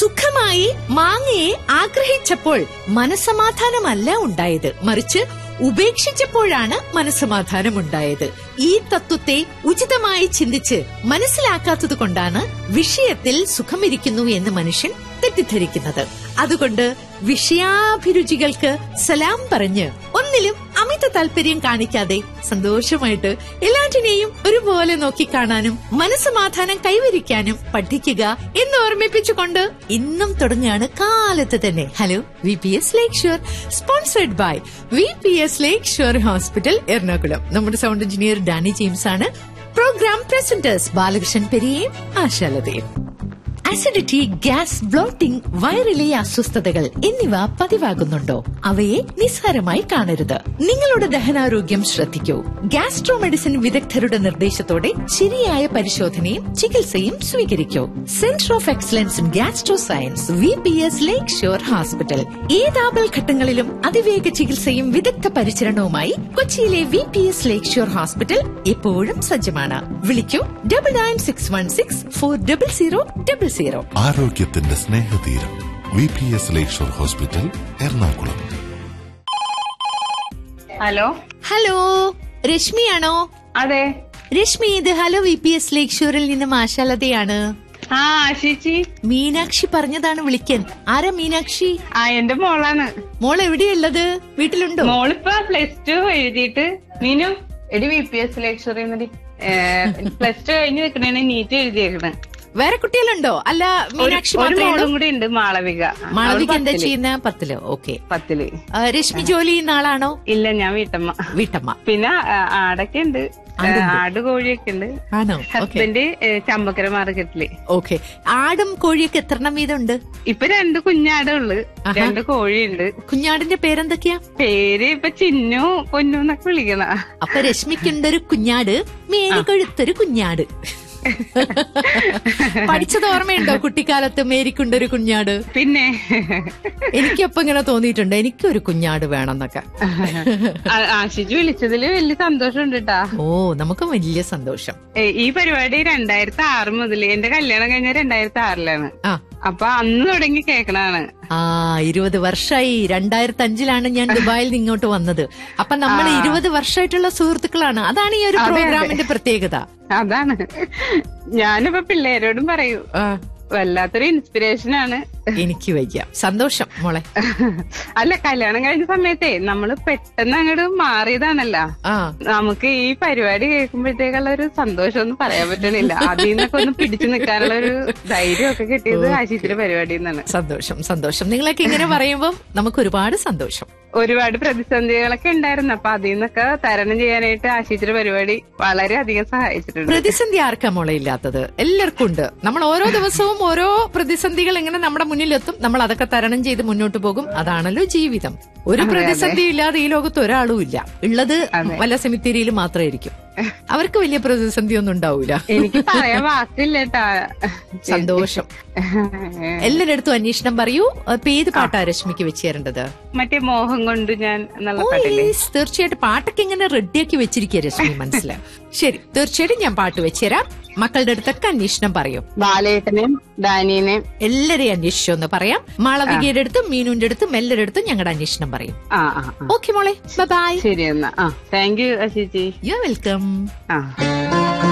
സുഖമായി മാങ്ങയെ ആഗ്രഹിച്ചപ്പോൾ മനസമാധാനമല്ല ഉണ്ടായത് മറിച്ച് ഉപേക്ഷിച്ചപ്പോഴാണ് മനസമാധാനമുണ്ടായത് ഈ തത്വത്തെ ഉചിതമായി ചിന്തിച്ച് മനസ്സിലാക്കാത്തത് കൊണ്ടാണ് വിഷയത്തിൽ സുഖമിരിക്കുന്നു എന്ന് മനുഷ്യൻ തെറ്റിദ്ധരിക്കുന്നത് അതുകൊണ്ട് വിഷയാഭിരുചികൾക്ക് സലാം പറഞ്ഞ് ഒന്നിലും അമിത താല്പര്യം കാണിക്കാതെ സന്തോഷമായിട്ട് എല്ലാറ്റിനെയും ഒരുപോലെ നോക്കിക്കാണാനും മനസ്സമാധാനം കൈവരിക്കാനും പഠിക്കുക എന്ന് ഓർമ്മിപ്പിച്ചുകൊണ്ട് ഇന്നും തുടങ്ങുകയാണ് കാലത്ത് തന്നെ hello V P S lakeshore sponsored by V P S lakeshore hospital Ernakulam നമ്മുടെ സൗണ്ട് എഞ്ചിനീയർ ഡാനി ജെയിംസ് ആണ് പ്രോഗ്രാം പ്രസന്റേഴ്സ് ബാലകൃഷ്ണൻ പെരിയയും ആശാലതയും അസിഡിറ്റി ഗ്യാസ് ബ്ലോട്ടിംഗ് വയറിലെ അസ്വസ്ഥതകൾ എന്നിവ പതിവാകുന്നുണ്ടോ അവയെ നിസ്സാരമായി കാണരുത് നിങ്ങളുടെ ദഹനാരോഗ്യം ശ്രദ്ധിക്കൂ ഗ്യാസ്ട്രോ മെഡിസിൻ വിദഗ്ധരുടെ നിർദ്ദേശത്തോടെ ശരിയായ പരിശോധനയും ചികിത്സയും സ്വീകരിക്കൂ centre of excellence in gastro science V P S lake shore hospital ഏതാപൽ ഘട്ടങ്ങളിലും അതിവേഗ ചികിത്സയും വിദഗ്ധ പരിചരണവുമായി കൊച്ചിയിലെ വി പി എസ് ലേക്ക് ഷോർ ഹോസ്പിറ്റൽ എപ്പോഴും സജ്ജമാണ് വിളിക്കൂ double nine six one six four double zero double zero ആരോഗ്യത്തിന്റെ സ്നേഹതീരം V P S lakeshore hospital Ernakulam hello hello രശ്മിയാണോ അതെ രശ്മി ഇത് hello V P S lake ഷോറിൽ നിന്നും ആശാലതയാണ് ആ ആശിച്ചി മീനാക്ഷി പറഞ്ഞതാണ് വിളിക്കാൻ ആരാ മീനാക്ഷി ആ എന്റെ മോളാണ് മോൾ എവിടെയുള്ളത് വീട്ടിലുണ്ടോ മോളിപ്പോ പ്ലസ് ടു എഴുതിയിട്ട് മീനു എടി V P S lecture plus two കഴിഞ്ഞ് നിൽക്കണേന് നീറ്റ് എഴുതിയേക്കണ് വേറെ കുട്ടികളുണ്ടോ അല്ല മീനാക്ഷി ഒരു മാത്രമേ മോളും ഉള്ളൂ കൂടി ഉണ്ട് മാളവിക മാളവിക അവള് എന്താ പത്തില്. ചെയ്യുന്ന പത്തിലോ ഓക്കെ പത്തില് രശ്മി ജോലി ചെയ്യുന്ന ആളാണോ ഇല്ല ഞാൻ വീട്ടമ്മ വീട്ടമ്മ പിന്നെ ആ, ആടൊക്കെ ഉണ്ട് ആ, ആട് കോഴിയൊക്കെ ഉണ്ട് ആണോ ഓക്കെ ഹസ്ബൻഡ് ഏ, ചമ്പക്കര മാർക്കറ്റില് ഓക്കെ ആടും കോഴിയൊക്കെ എത്രണ്ണം വീതം ഉണ്ട് ഇപ്പൊ രണ്ട് കുഞ്ഞാടേ ഉള്ളു ആഹാ. രണ്ട് കോഴിയുണ്ട് കുഞ്ഞാടിന്റെ പേരെന്തൊക്കെയാ പേര് ഇപ്പൊ ചിന്നു പൊന്നു എന്നൊക്കെ വിളിക്കണ അപ്പൊ രശ്മിക്കുണ്ടൊരു കുഞ്ഞാട് മേരിക്കൊഴുത്തൊരു കുഞ്ഞാട് പഠിച്ചത് ഓർമ്മയുണ്ടോ കുട്ടിക്കാലത്ത് മേരിക്കുണ്ടൊരു കുഞ്ഞാട് പിന്നെ എനിക്കപ്പൊ ഇങ്ങനെ തോന്നിയിട്ടുണ്ട് എനിക്കൊരു കുഞ്ഞാട് വേണമെന്നൊക്കെ ആ- ആശിച്ച് വിളിച്ചതില് വലിയ സന്തോഷമുണ്ട് കേട്ടാ ഓ നമുക്ക് വലിയ സന്തോഷം ഏ, ഈ പരിപാടി രണ്ടായിരത്തി ആറ് മുതൽ എന്റെ കല്യാണം കഴിഞ്ഞ രണ്ടായിരത്തി ആറിലാണ് ആ അപ്പൊ അന്ന് തുടങ്ങി കേക്കണാണ് ആ ഇരുപത് വർഷമായി രണ്ടായിരത്തി അഞ്ചിലാണ് ഞാൻ ദുബായിൽ നിന്ന് ഇങ്ങോട്ട് വന്നത് അപ്പൊ നമ്മൾ ഇരുപത് വർഷമായിട്ടുള്ള സുഹൃത്തുക്കളാണ് അതാണ് ഈ ഒരു അതെ, അതെ. പ്രോഗ്രാമിന്റെ പ്രത്യേകത അതാണ് ഞാനിപ്പോ പിള്ളേരോടും പറയൂ ആ, വല്ലാത്തൊരു ഇൻസ്പിറേഷൻ ആണ് എനിക്ക് വയ്യ സന്തോഷം മോളെ അല്ല കല്യാണം കഴിഞ്ഞ സമയത്തെ നമ്മള് പെട്ടെന്ന് അങ്ങോട്ട് മാറിയതാണല്ലോ ആ നമുക്ക് ഈ പരിപാടി കേൾക്കുമ്പോഴത്തേക്കുള്ള ഒരു സന്തോഷം ഒന്നും പറയാൻ പറ്റണില്ല അതിൽ നിന്നൊക്കെ ഒന്ന് പിടിച്ചു നിൽക്കാനുള്ള ഒരു ധൈര്യം ഒക്കെ കിട്ടിയത് ആശിച്ചിന്റെ പരിപാടിയിൽ നിന്നാണ് സന്തോഷം സന്തോഷം നിങ്ങളൊക്കെ ഇങ്ങനെ പറയുമ്പോൾ നമുക്ക് ഒരുപാട് സന്തോഷം ഒരുപാട് പ്രതിസന്ധികളൊക്കെ ഉണ്ടായിരുന്നു അപ്പൊ അതിൽ നിന്നൊക്കെ തരണം ചെയ്യാനായിട്ട് ആശിച്ചിന്റെ പരിപാടി വളരെയധികം സഹായിച്ചിട്ടുണ്ട് പ്രതിസന്ധി ആർക്കാ മോളെ ഇല്ലാത്തത് എല്ലാവർക്കും ഉണ്ട് നമ്മൾ ഓരോ ദിവസവും ഓരോ പ്രതിസന്ധികൾ ഇങ്ങനെ നമ്മുടെ മുന്നിലെത്തും നമ്മൾ അതൊക്കെ തരണം ചെയ്ത് മുന്നോട്ട് പോകും അതാണല്ലോ ജീവിതം ഒരു പ്രതിസന്ധി ഇല്ലാതെ ഈ ലോകത്ത് ഒരാളും ഇല്ല ഉള്ളത് വല്ല സെമിത്തേരിയിൽ മാത്രമായിരിക്കും അവർക്ക് വലിയ പ്രതിസന്ധി ഒന്നും ഉണ്ടാവൂല എനിക്ക് പറയാൻ വാക്കില്ല കേട്ടാ സന്തോഷം എല്ലാരുടെ അടുത്തും അന്വേഷണം പറയൂ ഇപ്പൊ ഏത് പാട്ടാ രശ്മിക്ക് വെച്ച് തരേണ്ടത് മറ്റേ മോഹം കൊണ്ട് ഞാൻ എന്നുള്ള ഓ, പാട്ടില്ലേ yes, തീർച്ചയായിട്ടും പാട്ടൊക്കെ ഇങ്ങനെ റെഡിയാക്കി വെച്ചിരിക്കുക രശ്മി മനസ്സിലായി ശരി തീർച്ചയായിട്ടും ഞാൻ പാട്ട് വെച്ചുതരാം മക്കളുടെ അടുത്തൊക്കെ അന്വേഷണം പറയൂ ബാലേട്ടനെയും ഡാനിനെയും എല്ലാരെയും അന്വേഷിച്ചൊന്ന് പറയാം മാളവികയുടെ അടുത്തും മീനുവിന്റെ അടുത്തും എല്ലാവരുടെ അടുത്തും ഞങ്ങളുടെ അന്വേഷണം പറയും ആ ആ ആ. ഓക്കെ മോളെ ബൈ ശരി എന്നാ ആ താങ്ക് യു അശിച്ചി യു വെൽക്കം ആ